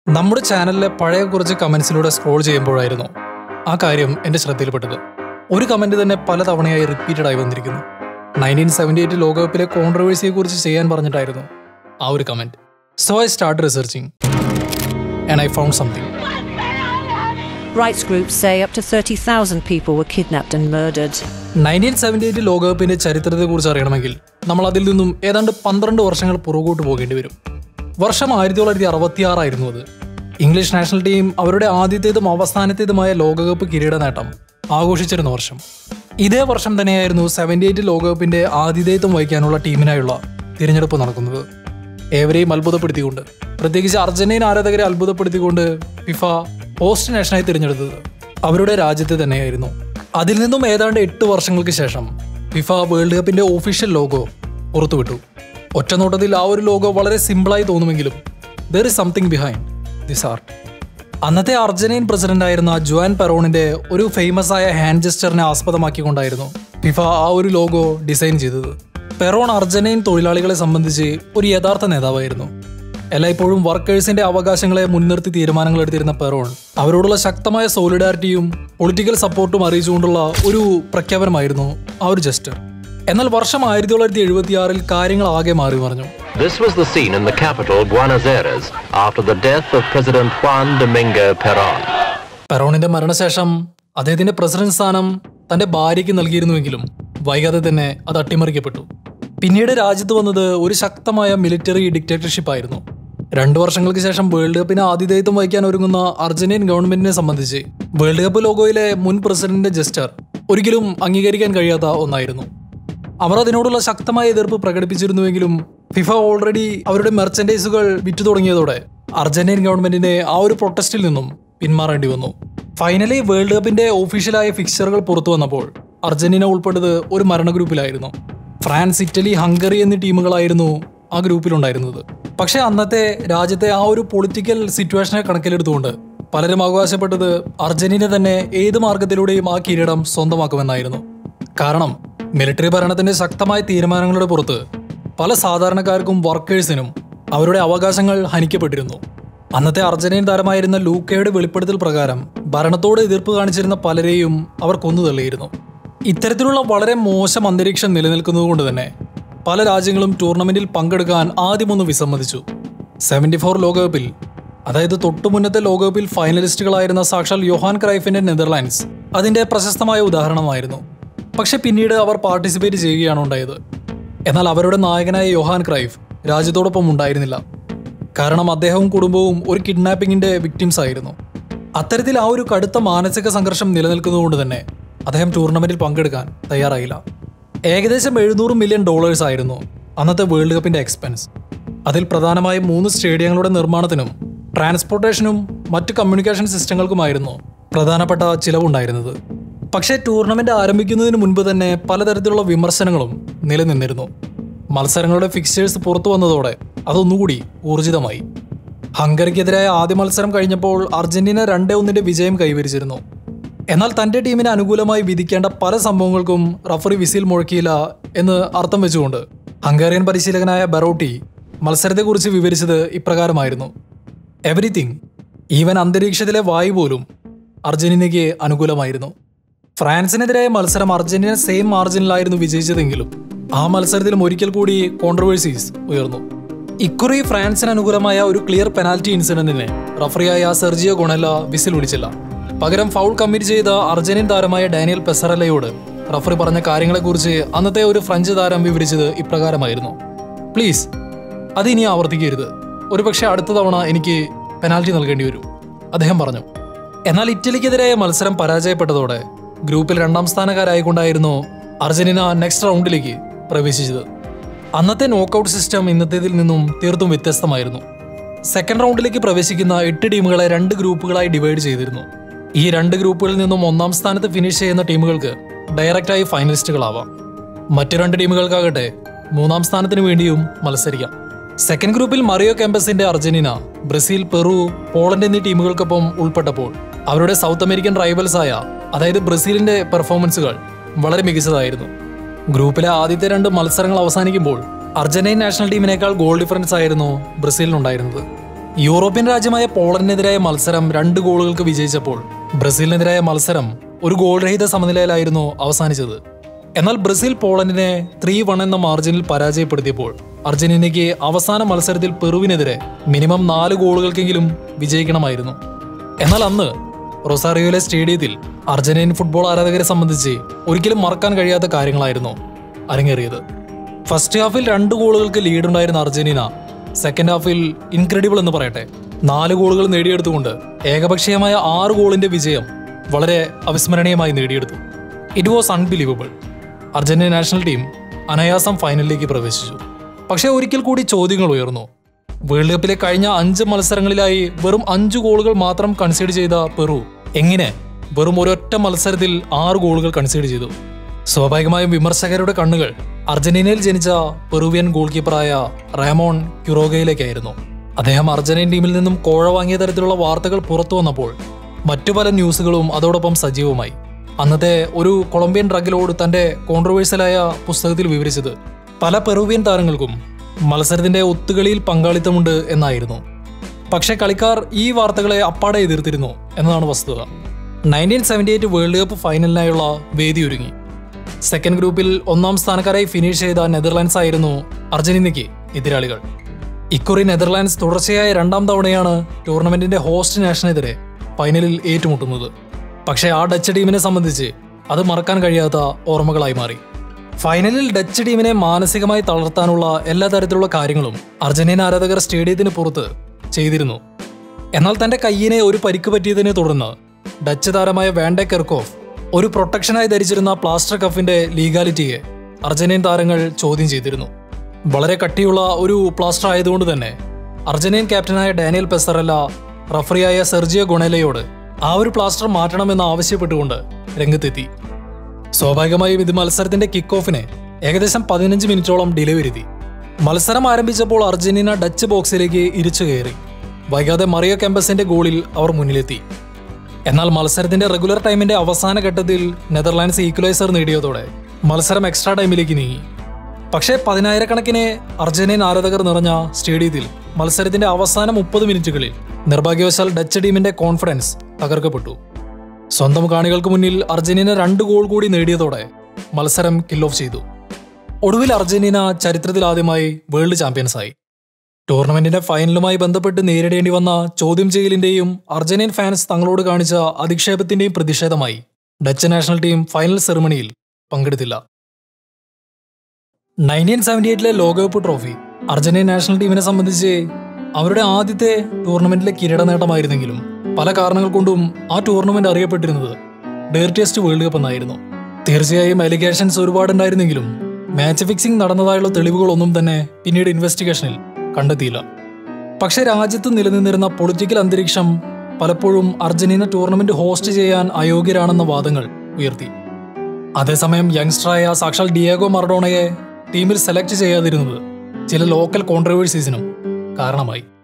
നമ്മുടെ ചാനലിലെ പഴയ കുറച്ച് കമന്റ്സിലൂടെ സ്ക്രോൾ ചെയ്യുമ്പോഴായിരുന്നു ആ കാര്യം എൻ്റെ ശ്രദ്ധയിൽപ്പെട്ടത് ഒരു കമന്റ് തന്നെ പല തവണയായി റിപ്പീറ്റഡ് ആയി വന്നിരിക്കുന്നു നയൻറ്റീൻ സെവൻറ്റി എയ്റ്റ് ലോകകപ്പിലെ കോൺട്രവേഴ്സിയെ കുറിച്ച് ചെയ്യാൻ പറഞ്ഞിട്ടായിരുന്നു ആ ഒരു comment so I start researching and I found something Rights groups say up to 30,000 people were kidnapped and murdered. Nineteen seventy eight ലോകകപ്പിന്റെ ചരിത്രത്തെക്കുറിച്ച് അറിയണമെങ്കിൽ നമ്മൾ അതിൽ നിന്നും ഏതാണ്ട് പന്ത്രണ്ട് വർഷങ്ങൾ പുറകോട്ട് പോകേണ്ടി വരും വർഷം ആയിരത്തി തൊള്ളായിരത്തി അറുപത്തി ആറായിരുന്നു അത് ഇംഗ്ലീഷ് നാഷണൽ ടീം അവരുടെ ആദ്യത്തേതും അവസാനത്തേതുമായ ലോകകപ്പ് കിരീട നേട്ടം ആഘോഷിച്ചിരുന്ന വർഷം ഇതേ വർഷം തന്നെയായിരുന്നു സെവൻറ്റി എയ്റ്റ് ലോകകപ്പിന്റെ ആതിഥേയത്വം വഹിക്കാനുള്ള ടീമിനായുള്ള തിരഞ്ഞെടുപ്പ് നടക്കുന്നത് ഏവരെയും അത്ഭുതപ്പെടുത്തിക്കൊണ്ട് പ്രത്യേകിച്ച് അർജന്റീന ആരാധകരെ അത്ഭുതപ്പെടുത്തിക്കൊണ്ട് ഫിഫ പോസ്റ്റ് നാഷനായി തിരഞ്ഞെടുത്തത് അവരുടെ രാജ്യത്തെ തന്നെയായിരുന്നു അതിൽ നിന്നും ഏതാണ്ട് എട്ട് വർഷങ്ങൾക്ക് ശേഷം ഫിഫ വേൾഡ് കപ്പിന്റെ ഒഫീഷ്യൽ ലോഗോ പുറത്തുവിട്ടു ഒറ്റനോട്ടത്തിൽ ആ ഒരു ലോഗോ വളരെ സിമ്പിളായി തോന്നുമെങ്കിലും there is something behind this art അന്നത്തെ അർജന്റീൻ പ്രസിഡന്റ് ആയിരുന്ന ജുവാൻ പെറോണിന്റെ ഒരു ഫേമസ് ആയ ഹാൻഡ് ജസ്റ്ററിനെ ആസ്പദമാക്കിക്കൊണ്ടായിരുന്നു ഫിഫ ആ ഒരു ലോഗോ ഡിസൈൻ ചെയ്തത് പെറോൺ അർജന്റീൻ തൊഴിലാളികളെ സംബന്ധിച്ച് ഒരു യഥാർത്ഥ നേതാവായിരുന്നു എല്ലായ്പ്പോഴും വർക്കേഴ്സിന്റെ അവകാശങ്ങളെ മുൻനിർത്തി തീരുമാനങ്ങൾ എടുത്തിരുന്ന പെറോൺ അവരോടുള്ള ശക്തമായ സോളിഡാരിറ്റിയും പൊളിറ്റിക്കൽ സപ്പോർട്ടും അറിയിച്ചുകൊണ്ടുള്ള ഒരു പ്രഖ്യാപനമായിരുന്നു ആ ഒരു ജസ്റ്റർ എന്നാൽ വർഷം ആയിരത്തി തൊള്ളായിരത്തി എഴുപത്തിയാറിൽ കാര്യങ്ങൾ ആകെ മാറി മറിഞ്ഞു This was the scene in the capital, Buenos Aires, after the death of President Juan Domingo Perón. പെറോണിന്റെ മരണശേഷം അദ്ദേഹത്തിന്റെ പ്രസിഡന്റ് സ്ഥാനം തന്റെ ഭാര്യയ്ക്ക് നൽകിയിരുന്നുവെങ്കിലും വൈകാതെ തന്നെ അത് അട്ടിമറിക്കപ്പെട്ടു പിന്നീട് രാജ്യത്ത് വന്നത് ഒരു ശക്തമായ മിലിറ്ററി ഡിക്റ്റേറ്റർഷിപ്പ് ആയിരുന്നു രണ്ടു വർഷങ്ങൾക്ക് ശേഷം വേൾഡ് കപ്പിന് ആതിഥേയത്വം വഹിക്കാൻ ഒരുങ്ങുന്ന അർജന്റീൻ ഗവൺമെന്റിനെ സംബന്ധിച്ച് വേൾഡ് കപ്പ് ലോഗോയിലെ മുൻ പ്രസിഡന്റിന്റെ ജസ്റ്റർ ഒരിക്കലും അംഗീകരിക്കാൻ കഴിയാത്ത ഒന്നായിരുന്നു അവർ അതിനോടുള്ള ശക്തമായ എതിർപ്പ് പ്രകടിപ്പിച്ചിരുന്നുവെങ്കിലും ഫിഫ ഓൾറെഡി അവരുടെ മെർച്ചൻഡൈസുകൾ വിറ്റു തുടങ്ങിയതോടെ അർജന്റീൻ ഗവൺമെന്റിനെ ആ ഒരു പ്രൊട്ടസ്റ്റിൽ നിന്നും പിന്മാറേണ്ടി വന്നു ഫൈനലി വേൾഡ് കപ്പിന്റെ ഒഫീഷ്യലായ ഫിക്ചറുകൾ പുറത്തു വന്നപ്പോൾ അർജന്റീന ഉൾപ്പെട്ടത് ഒരു മരണ ഗ്രൂപ്പിലായിരുന്നു ഫ്രാൻസ് ഇറ്റലി ഹംഗറി എന്നീ ടീമുകളായിരുന്നു ആ ഗ്രൂപ്പിലുണ്ടായിരുന്നത് പക്ഷേ അന്നത്തെ രാജ്യത്തെ ആ ഒരു പൊളിറ്റിക്കൽ സിറ്റുവേഷനെ കണക്കിലെടുത്തുകൊണ്ട് പലരും അവകാശപ്പെട്ടത് അർജന്റീന തന്നെ ഏത് മാർഗത്തിലൂടെയും ആ കിരീടം സ്വന്തമാക്കുമെന്നായിരുന്നു കാരണം മിലിറ്ററി ഭരണത്തിന്റെ ശക്തമായ തീരുമാനങ്ങളുടെ പുറത്ത് പല സാധാരണക്കാർക്കും വർക്കേഴ്സിനും അവരുടെ അവകാശങ്ങൾ ഹനിക്കപ്പെട്ടിരുന്നു അന്നത്തെ അർജന്റീൻ താരമായിരുന്ന ലൂക്കയുടെ വെളിപ്പെടുത്തൽ പ്രകാരം ഭരണത്തോട് എതിർപ്പ് കാണിച്ചിരുന്ന പലരെയും അവർ കൊന്നു തള്ളിയിരുന്നു ഇത്തരത്തിലുള്ള വളരെ മോശം അന്തരീക്ഷം നിലനിൽക്കുന്നതുകൊണ്ട് തന്നെ പല രാജ്യങ്ങളും ടൂർണമെന്റിൽ പങ്കെടുക്കാൻ ആദ്യമൊന്ന് വിസമ്മതിച്ചു സെവൻറ്റി ഫോർ ലോകകപ്പിൽ അതായത് തൊട്ടു മുന്നത്തെ ലോകകപ്പിൽ ഫൈനലിസ്റ്റുകളായിരുന്ന സാക്ഷാൽ യോഹാൻ ക്രൈഫിന്റെ നെതർലാൻഡ്സ് അതിന്റെ പ്രശസ്തമായ ഉദാഹരണമായിരുന്നു പക്ഷെ പിന്നീട് അവർ പാർട്ടിസിപ്പേറ്റ് ചെയ്യുകയാണ് ഉണ്ടായത് എന്നാൽ അവരുടെ നായകനായ യോഹാൻ ക്രൈഫ് രാജ്യത്തോടൊപ്പം ഉണ്ടായിരുന്നില്ല കാരണം അദ്ദേഹവും കുടുംബവും ഒരു കിഡ്നാപ്പിംഗിന്റെ വിക്ടിംസ് ആയിരുന്നു അത്തരത്തിൽ ആ ഒരു കടുത്ത മാനസിക സംഘർഷം നിലനിൽക്കുന്നതുകൊണ്ട് തന്നെ അദ്ദേഹം ടൂർണമെന്റിൽ പങ്കെടുക്കാൻ തയ്യാറായില്ല ഏകദേശം എഴുന്നൂറ് മില്യൺ ഡോളേഴ്സ് ആയിരുന്നു അന്നത്തെ വേൾഡ് കപ്പിന്റെ എക്സ്പെൻസ് അതിൽ പ്രധാനമായും മൂന്ന് സ്റ്റേഡിയങ്ങളുടെ നിർമ്മാണത്തിനും ട്രാൻസ്പോർട്ടേഷനും മറ്റ് കമ്മ്യൂണിക്കേഷൻ സിസ്റ്റങ്ങൾക്കുമായിരുന്നു പ്രധാനപ്പെട്ട ചിലവുണ്ടായിരുന്നത് പക്ഷേ ടൂർണമെന്റ് ആരംഭിക്കുന്നതിന് മുൻപ് തന്നെ പലതരത്തിലുള്ള വിമർശനങ്ങളും നിലനിന്നിരുന്നു മത്സരങ്ങളുടെ ഫിക്സ്റ്റേഴ്സ് പുറത്തു വന്നതോടെ അതൊന്നുകൂടി ഊർജിതമായി ഹംഗറിക്കെതിരായ ആദ്യ മത്സരം കഴിഞ്ഞപ്പോൾ അർജന്റീന രണ്ടേ ഒന്നിന്റെ വിജയം കൈവരിച്ചിരുന്നു എന്നാൽ തന്റെ ടീമിന് അനുകൂലമായി വിധിക്കേണ്ട പല സംഭവങ്ങൾക്കും റഫറി വിസിൽ മുഴക്കിയില്ല എന്ന് അർത്ഥം വെച്ചുകൊണ്ട് ഹംഗേറിയൻ പരിശീലകനായ ബെറോട്ടി മത്സരത്തെക്കുറിച്ച് വിവരിച്ചത് ഇപ്രകാരമായിരുന്നു എവറിത്തിങ് ഈവൻ അന്തരീക്ഷത്തിലെ വായു പോലും അർജന്റീനയ്ക്ക് അനുകൂലമായിരുന്നു ഫ്രാൻസിനെതിരായ മത്സരം അർജന്റീന സെയിം മാർജിനിലായിരുന്നു വിജയിച്ചതെങ്കിലും ആ മത്സരത്തിലും ഒരിക്കൽ കൂടി കോൺട്രവേഴ്സീസ് ഉയർന്നു ഇക്കുറി ഫ്രാൻസിന് അനുകൂലമായ ഒരു ക്ലിയർ പെനാൽറ്റി ഇൻസിഡന്റിനെ റഫറിയായ സെർജിയോ ഗൊണല വിസിൽ വിളിച്ചില്ല പകരം ഫൗൾ കമ്മിറ്റ് ചെയ്ത അർജന്റീൻ താരമായ ഡാനിയൽ പെസറലയോട് റഫറി പറഞ്ഞ കാര്യങ്ങളെക്കുറിച്ച് അന്നത്തെ ഒരു ഫ്രഞ്ച് താരം വിവരിച്ചത് ഇപ്രകാരമായിരുന്നു പ്ലീസ് അത് ഇനി ആവർത്തിക്കരുത് ഒരുപക്ഷെ അടുത്ത തവണ എനിക്ക് പെനാൽറ്റി നൽകേണ്ടി വരും അദ്ദേഹം പറഞ്ഞു എന്നാൽ ഇറ്റലിക്കെതിരായ മത്സരം പരാജയപ്പെട്ടതോടെ ഗ്രൂപ്പിൽ രണ്ടാം സ്ഥാനക്കാരായിക്കൊണ്ടായിരുന്നു അർജന്റീന നെക്സ്റ്റ് റൗണ്ടിലേക്ക് പ്രവേശിച്ചത് അന്നത്തെ നോക്കൌട്ട് സിസ്റ്റം ഇന്നത്തേതിൽ നിന്നും തീർത്തും വ്യത്യസ്തമായിരുന്നു സെക്കൻഡ് റൗണ്ടിലേക്ക് പ്രവേശിക്കുന്ന എട്ട് ടീമുകളെ രണ്ട് ഗ്രൂപ്പുകളായി ഡിവൈഡ് ചെയ്തിരുന്നു ഈ രണ്ട് ഗ്രൂപ്പുകളിൽ നിന്നും ഒന്നാം സ്ഥാനത്ത് ഫിനിഷ് ചെയ്യുന്ന ടീമുകൾക്ക് ഡയറക്റ്റായി ഫൈനലിസ്റ്റുകളാവാം മറ്റു രണ്ട് ടീമുകൾക്കാകട്ടെ മൂന്നാം സ്ഥാനത്തിന് വേണ്ടിയും മത്സരിക്കാം സെക്കൻഡ് ഗ്രൂപ്പിൽ മറിയോ ക്യാമ്പസിന്റെ അർജന്റീന ബ്രസീൽ പെറു പോളണ്ട് എന്നീ ടീമുകൾക്കൊപ്പം ഉൾപ്പെട്ടപ്പോൾ അവരുടെ സൗത്ത് അമേരിക്കൻ റൈവൽസായ അതായത് ബ്രസീലിന്റെ പെർഫോമൻസുകൾ വളരെ മികച്ചതായിരുന്നു ഗ്രൂപ്പിലെ ആദ്യത്തെ രണ്ട് മത്സരങ്ങൾ അവസാനിക്കുമ്പോൾ അർജന്റീൻ നാഷണൽ ടീമിനേക്കാൾ ഗോൾ ഡിഫറൻസ് ആയിരുന്നു ബ്രസീലിനുണ്ടായിരുന്നത് യൂറോപ്യൻ രാജ്യമായ പോളണ്ടിനെതിരായ മത്സരം രണ്ട് ഗോളുകൾക്ക് വിജയിച്ചപ്പോൾ ബ്രസീലിനെതിരായ മത്സരം ഒരു ഗോൾ രഹിത സമനിലയിലായിരുന്നു അവസാനിച്ചത് എന്നാൽ ബ്രസീൽ പോളണ്ടിനെ ത്രീ വൺ എന്ന മാർജിനിൽ പരാജയപ്പെടുത്തിയപ്പോൾ അർജന്റീനയ്ക്ക് അവസാന മത്സരത്തിൽ പെറുവിനെതിരെ മിനിമം നാല് ഗോളുകൾക്കെങ്കിലും വിജയിക്കണമായിരുന്നു എന്നാൽ അന്ന് റൊസാറിയോയിലെ സ്റ്റേഡിയത്തിൽ അർജന്റീൻ ഫുട്ബോൾ ആരാധകരെ സംബന്ധിച്ച് ഒരിക്കലും മറക്കാൻ കഴിയാത്ത കാര്യങ്ങളായിരുന്നു അരങ്ങേറിയത് ഫസ്റ്റ് ഹാഫിൽ രണ്ട് ഗോളുകൾക്ക് ലീഡുണ്ടായിരുന്ന അർജന്റീന സെക്കൻഡ് ഹാഫിൽ ഇൻക്രെഡിബിൾ എന്ന് പറയട്ടെ നാല് ഗോളുകൾ നേടിയെടുത്തുകൊണ്ട് ഏകപക്ഷീയമായ ആറ് ഗോളിന്റെ വിജയം വളരെ അവിസ്മരണീയമായി നേടിയെടുത്തു it was unbelievable Argentina national team അനായാസം ഫൈനലിലേക്ക് പ്രവേശിച്ചു പക്ഷേ ഒരിക്കൽ കൂടി ചോദ്യങ്ങൾ ഉയർന്നു വേൾഡ് കപ്പിലെ കഴിഞ്ഞ അഞ്ച് മത്സരങ്ങളിലായി വെറും അഞ്ച് ഗോളുകൾ മാത്രം കൺസീഡ് ചെയ്ത പെറു എങ്ങനെ വെറും ഒരൊറ്റ മത്സരത്തിൽ ആറ് ഗോളുകൾ കൺസീഡ് ചെയ്തു സ്വാഭാവികമായും വിമർശകരുടെ കണ്ണുകൾ അർജന്റീനയിൽ ജനിച്ച പെറുവിയൻ ഗോൾ കീപ്പറായ റാമോൺ ക്യുറോഗയിലേക്കായിരുന്നു അദ്ദേഹം അർജന്റീൻ ടീമിൽ നിന്നും കോഴ വാങ്ങിയ തരത്തിലുള്ള വാർത്തകൾ പുറത്തു വന്നപ്പോൾ മറ്റു പല ന്യൂസുകളും അതോടൊപ്പം സജീവമായി അന്നത്തെ ഒരു കൊളംബിയൻ ഡ്രഗിലോട് തന്റെ കോൺട്രവേഴ്സ്യലായ പുസ്തകത്തിൽ വിവരിച്ചത് പല പെറുവിയൻ താരങ്ങൾക്കും മത്സരത്തിന്റെ ഒത്തുകളിയിൽ പങ്കാളിത്തമുണ്ട് എന്നായിരുന്നു പക്ഷേ കളിക്കാർ ഈ വാർത്തകളെ അപ്പാടെ എതിർത്തിരുന്നു എന്നതാണ് വസ്തുത nineteen seventy eight world cup ഫൈനലിനായുള്ള വേദി ഒരുങ്ങി സെക്കൻഡ് ഗ്രൂപ്പിൽ ഒന്നാം സ്ഥാനക്കാരായി ഫിനിഷ് ചെയ്ത നെതർലാൻഡ്സ് ആയിരുന്നു അർജന്റീനയ്ക്ക് എതിരാളികൾ ഇക്കുറി നെതർലാൻഡ്സ് തുടർച്ചയായ രണ്ടാം തവണയാണ് ടൂർണമെന്റിന്റെ ഹോസ്റ്റ് നാഷനെതിരെ ഫൈനലിൽ ഏറ്റുമുട്ടുന്നത് പക്ഷേ ആ ഡച്ച് ടീമിനെ സംബന്ധിച്ച് അത് മറക്കാൻ കഴിയാത്ത ഓർമ്മകളായി മാറി ഫൈനലിൽ ഡച്ച് ടീമിനെ മാനസികമായി തളർത്താനുള്ള എല്ലാ തരത്തിലുള്ള കാര്യങ്ങളും അർജന്റീന ആരാധകർ സ്റ്റേഡിയത്തിന് പുറത്ത് ചെയ്തിരുന്നു എന്നാൽ തന്റെ കയ്യിനെ ഒരു പരിക്ക് പറ്റിയതിനെ തുടർന്ന് ഡച്ച് താരമായ വാൻഡെ കെർക്കോഫ് ഒരു പ്രൊട്ടക്ഷനായി ധരിച്ചിരുന്ന പ്ലാസ്റ്റർ കഫിന്റെ ലീഗാലിറ്റിയെ അർജന്റീൻ താരങ്ങൾ ചോദ്യം ചെയ്തിരുന്നു വളരെ കട്ടിയുള്ള ഒരു പ്ലാസ്റ്റർ ആയതുകൊണ്ട് തന്നെ അർജന്റീൻ ക്യാപ്റ്റനായ ഡാനിയൽ പെസറല്ല റഫറിയായ സെർജിയോ ഗുണേലയോട് ആ ഒരു പ്ലാസ്റ്റർ മാറ്റണമെന്ന് ആവശ്യപ്പെട്ടുകൊണ്ട് രംഗത്തെത്തി സ്വാഭാവികമായും ഇത് മത്സരത്തിന്റെ കിക്ക് ഓഫിനെ ഏകദേശം പതിനഞ്ച് മിനിറ്റോളം ഡിലേ വരുത്തി മത്സരം ആരംഭിച്ചപ്പോൾ അർജന്റീന ഡച്ച് ബോക്സിലേക്ക് ഇരിച്ചു കയറി വൈകാതെ മറിയോ കെമ്പസിന്റെ ഗോളിൽ അവർ മുന്നിലെത്തി എന്നാൽ മത്സരത്തിന്റെ റെഗുലർ ടൈമിന്റെ അവസാന ഘട്ടത്തിൽ നെതർലാൻഡ്സ് ഈക്വലൈസർ നേടിയതോടെ മത്സരം എക്സ്ട്രാ ടൈമിലേക്ക് നീങ്ങി പക്ഷേ പതിനായിരക്കണക്കിന് അർജന്റീൻ ആരാധകർ നിറഞ്ഞ സ്റ്റേഡിയത്തിൽ മത്സരത്തിന്റെ അവസാന മുപ്പത് മിനിറ്റുകളിൽ നിർഭാഗ്യവശാൽ ഡച്ച് ടീമിന്റെ കോൺഫിഡൻസ് തകർക്കപ്പെട്ടു സ്വന്തം കാണികൾക്ക് മുന്നിൽ അർജന്റീന രണ്ട് ഗോൾ കൂടി നേടിയതോടെ മത്സരം കിൽ ഓഫ് ചെയ്തു ഒടുവിൽ അർജന്റീന ചരിത്രത്തിൽ ആദ്യമായി വേൾഡ് ചാമ്പ്യൻസായി ടൂർണമെന്റിന്റെ ഫൈനലുമായി ബന്ധപ്പെട്ട് നേരിടേണ്ടി വന്ന ചോദ്യം ചെയ്യലിന്റെയും അർജന്റീൻ ഫാൻസ് തങ്ങളോട് കാണിച്ച അധിക്ഷേപത്തിന്റെയും പ്രതിഷേധമായി ഡച്ച് നാഷണൽ ടീം ഫൈനൽ സെറിമണിയിൽ പങ്കെടുത്തില്ല നയൻറ്റീൻ സെവൻറ്റി എയ്റ്റിലെ ലോകകപ്പ് ട്രോഫി അർജന്റീൻ നാഷണൽ ടീമിനെ സംബന്ധിച്ച് അവരുടെ ആദ്യത്തെ ടൂർണമെന്റിലെ കിരീട നേട്ടമായിരുന്നെങ്കിലും പല കാരണങ്ങൾ കൊണ്ടും ആ ടൂർണമെന്റ് അറിയപ്പെട്ടിരുന്നത് ഡേർട്ടിയസ്റ്റ് വേൾഡ് കപ്പ് എന്നായിരുന്നു തീർച്ചയായും അലിഗേഷൻസ് ഒരുപാടുണ്ടായിരുന്നെങ്കിലും മാച്ച് ഫിക്സിംഗ് നടന്നതായുള്ള തെളിവുകളൊന്നും തന്നെ പിന്നീട് ഇൻവെസ്റ്റിഗേഷനിൽ കണ്ടെത്തിയില്ല പക്ഷേ രാജ്യത്ത് നിലനിന്നിരുന്ന പൊളിറ്റിക്കൽ അന്തരീക്ഷം പലപ്പോഴും അർജന്റീന ടൂർണമെന്റ് ഹോസ്റ്റ് ചെയ്യാൻ അയോഗ്യരാണെന്ന വാദങ്ങൾ ഉയർത്തി അതേസമയം യങ്സ്റ്ററായ സാക്ഷാൽ ഡിയേഗോ മറഡോണയെ ടീമിൽ സെലക്ട് ചെയ്യാതിരുന്നത് ചില ലോക്കൽ കോൺട്രവേഴ്സീസിനും കാരണമായി